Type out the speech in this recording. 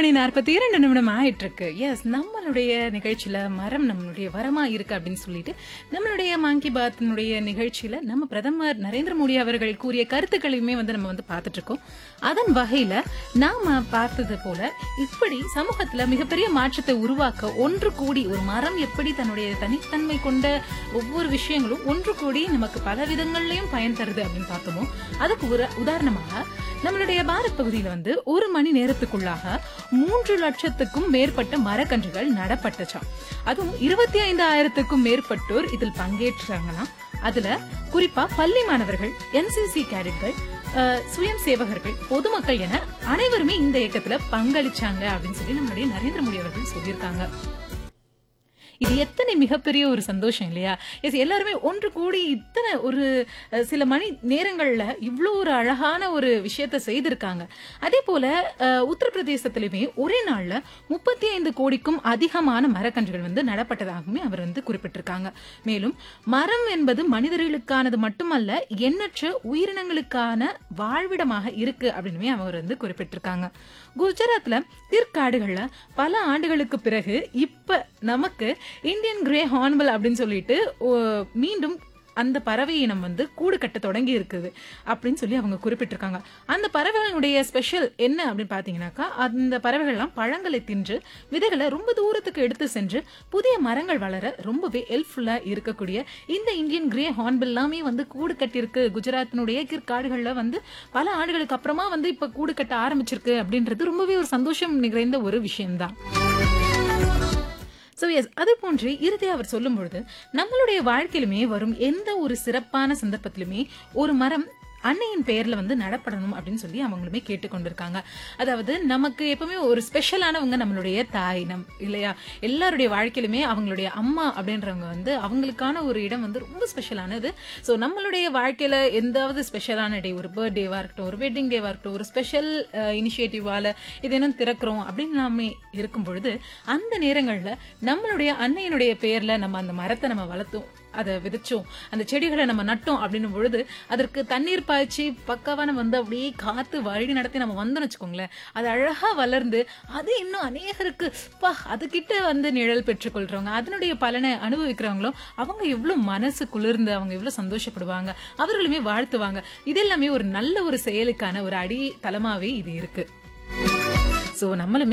மணி நாற்பத்தி இரண்டு நிமிடம் ஆயிட்டு இருக்கு எஸ் நம்மளுடைய நிகழ்ச்சியில மரம் நம்மளுடைய வரமா இருக்கு அப்படின்னு சொல்லிட்டு நம்மளுடைய மாங்கி பாத்தினுடைய நிகழ்ச்சியில நம்ம பிரதமர் நரேந்திர மோடி அவர்கள் கூறிய கருத்துக்களையுமே வந்து நம்ம வந்து பார்த்துட்டு இருக்கோம் அதன் வகையில நாம பார்த்தது போல இப்படி சமூகத்துல மிகப்பெரிய மாற்றத்தை உருவாக்க ஒன்று கூடி ஒரு மரம் எப்படி தன்னுடைய தனித்தன்மை கொண்ட ஒவ்வொரு விஷயங்களும் ஒன்று கூடி நமக்கு பல விதங்கள்லயும் பயன் தருது அப்படின்னு பார்த்தோமோ அதுக்கு ஒரு உதாரணமாக நம்மளுடைய பாரத் பகுதியில வந்து ஒரு மணி நேரத்துக்குள்ளாக மூன்று லட்சத்துக்கும் மேற்பட்ட மரக்கன்றுகள் நடப்பட்டுச்சாம் அதுவும் இருபத்தி ஐந்து ஆயிரத்துக்கும் மேற்பட்டோர் இதில் பங்கேற்றாங்களாம் அதுல குறிப்பா பள்ளி மாணவர்கள் என்சிசி கேடட்கள் அஹ், சுயம் சேவகர்கள் பொதுமக்கள் என அனைவருமே இந்த இயக்கத்துல பங்களிச்சாங்க அப்படின்னு சொல்லி நம்மளுடைய நரேந்திர மோடி அவர்கள் சொல்லியிருக்காங்க இது எத்தனை மிகப்பெரிய ஒரு சந்தோஷம் இல்லையா எஸ் எல்லாருமே ஒன்று கூடி இத்தனை ஒரு அஹ், சில மணி நேரங்கள்ல இவ்வளோ ஒரு அழகான ஒரு விஷயத்த செய்திருக்காங்க அதே போல அஹ், உத்தரப்பிரதேசத்திலுமே ஒரே நாள்ல முப்பத்தி ஐந்து கோடிக்கும் அதிகமான மரக்கன்றுகள் வந்து நடப்பட்டதாகவுமே அவர் வந்து குறிப்பிட்டிருக்காங்க மேலும் மரம் என்பது மனிதர்களுக்கானது மட்டுமல்ல எண்ணற்ற உயிரினங்களுக்கான வாழ்விடமாக இருக்கு அப்படின்னுமே அவர் வந்து குறிப்பிட்டிருக்காங்க குஜராத்ல பிற்காடுகள்ல பல ஆண்டுகளுக்கு பிறகு இப்ப நமக்கு இந்தியன் கிரே ஹார்ன்பிள் அப்படின்னு சொல்லிட்டு ஓ, மீண்டும் அந்த பறவை இனம் வந்து கூடு கட்ட தொடங்கி இருக்குது அப்படின்னு சொல்லி அவங்க குறிப்பிட்டிருக்காங்க அந்த பறவைகளுடைய ஸ்பெஷல் என்ன அப்படின்னு பாத்தீங்கன்னாக்கா அந்த பறவைகள்லாம் பழங்களை தின்று விதைகளை ரொம்ப தூரத்துக்கு எடுத்து சென்று புதிய மரங்கள் வளர ரொம்பவே ஹெல்ப்ஃபுல்லா இருக்கக்கூடிய இந்த இந்தியன் கிரே ஹார்ன்பில் எல்லாமே வந்து கூடு கட்டியிருக்கு குஜராத்தினுடைய கிற்காடுகள்ல வந்து பல ஆண்டுகளுக்கு அப்புறமா வந்து இப்ப கூடு கட்ட ஆரம்பிச்சிருக்கு அப்படின்றது ரொம்பவே ஒரு சந்தோஷம் நிறைந்த ஒரு விஷயம்தான் ஸோ எஸ் அது போன்று இறுதியாக அவர் சொல்லும் பொழுது நம்மளுடைய வாழ்க்கையிலுமே வரும் எந்த ஒரு சிறப்பான சந்தர்ப்பத்திலுமே ஒரு மரம் அன்னையின் பெயர்ல வந்து நடப்படணும் அப்படின்னு சொல்லி அவங்களுமே கேட்டுக்கொண்டிருக்காங்க அதாவது நமக்கு எப்பவுமே ஒரு ஸ்பெஷலானவங்க நம்மளுடைய தாய் நம் இல்லையா எல்லாருடைய வாழ்க்கையிலுமே அவங்களுடைய அம்மா அப்படின்றவங்க வந்து அவங்களுக்கான ஒரு இடம் வந்து ரொம்ப ஸ்பெஷலானது ஸோ நம்மளுடைய வாழ்க்கையில எந்தாவது ஸ்பெஷலான டே ஒரு பர்த்டேவா இருக்கட்டும் ஒரு வெட்டிங் டேவா இருக்கட்டும் ஒரு ஸ்பெஷல் இனிஷியேட்டிவால இது என்ன திறக்கிறோம் அப்படின்னு நாம இருக்கும் பொழுது அந்த நேரங்கள்ல நம்மளுடைய அன்னையினுடைய பெயர்ல நம்ம அந்த மரத்தை நம்ம வளர்த்தோம் அதை விதைச்சோம் அந்த செடிகளை நம்ம நட்டோம் அப்படின்னும் பொழுது அதற்கு தண்ணீர் பாய்ச்சி பக்காவா நம்ம வந்து அப்படியே காத்து வழி நடத்தி நம்ம வந்தோம்னு வச்சுக்கோங்களேன் அது அழகா வளர்ந்து அது இன்னும் அநேகருக்கு பா அதுகிட்ட வந்து நிழல் பெற்றுக்கொள்றவங்க அதனுடைய பலனை அனுபவிக்கிறவங்களும் அவங்க எவ்வளவு மனசு குளிர்ந்து அவங்க எவ்வளவு சந்தோஷப்படுவாங்க அவர்களுமே வாழ்த்துவாங்க இது எல்லாமே ஒரு நல்ல ஒரு செயலுக்கான ஒரு அடி தளமாவே இது இருக்கு சோ நம்மளுமே